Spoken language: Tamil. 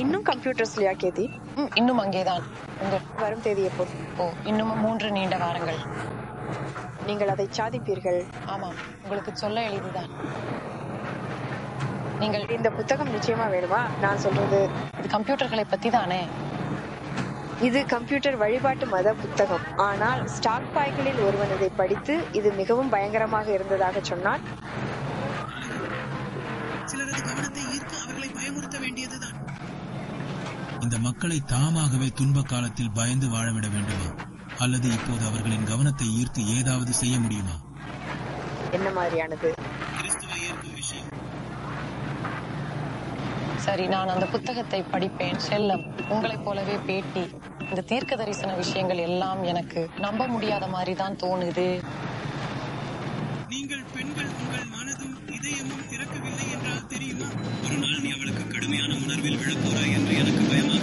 இன்னும் கம்ப்யூட்டர்ஸ்லயா கேதி ம், இன்னும் அங்கேதான் உங்கள் வரும் தேதி எப்போ ஓ இன்னும் மூன்று நீண்ட வாரங்கள் நீங்கள் அதை சாதிப்பீர்கள் ஆமாம் உங்களுக்கு சொல்ல எளிதுதான் நீங்கள் இந்த புத்தகம் நிச்சயமா வேணுமா நான் சொல்றது இது கம்ப்யூட்டர்களை பத்தி தானே இது கம்ப்யூட்டர் வழிபாட்டு மத புத்தகம் ஆனால் ஸ்டாக் பாய்களில் ஒருவன் இதை படித்து இது மிகவும் பயங்கரமாக இருந்ததாக சொன்னான் சிலரது கவனத்தை ஈர்க்க அவர்களை பயமுறுத்த வேண்டியதுதான் இந்த மக்களை தாமாகவே துன்ப காலத்தில் பயந்து வாழவிட வேண்டுமா அல்லது இப்போது அவர்களின் கவனத்தை ஈர்த்து ஏதாவது செய்ய முடியுமா என்ன மாதிரியானது கிறிஸ்துவை ஏற்கும் விஷயம் சரி நான் அந்த புத்தகத்தை படிப்பேன் செல்லம் உங்களைப் போலவே பேட்டி இந்த தீர்க்க தரிசன விஷயங்கள் எல்லாம் எனக்கு நம்ப முடியாத மாதிரி தான் தோணுது நீங்கள் பெண்கள் உங்கள் மனதும் இதயமும் திறக்கவில்லை என்றால் தெரியுமா ஒரு நாள் நீ அவளுக்கு கடுமையான உணர்வில் விழப்போறாய் என்று எனக்கு பயமா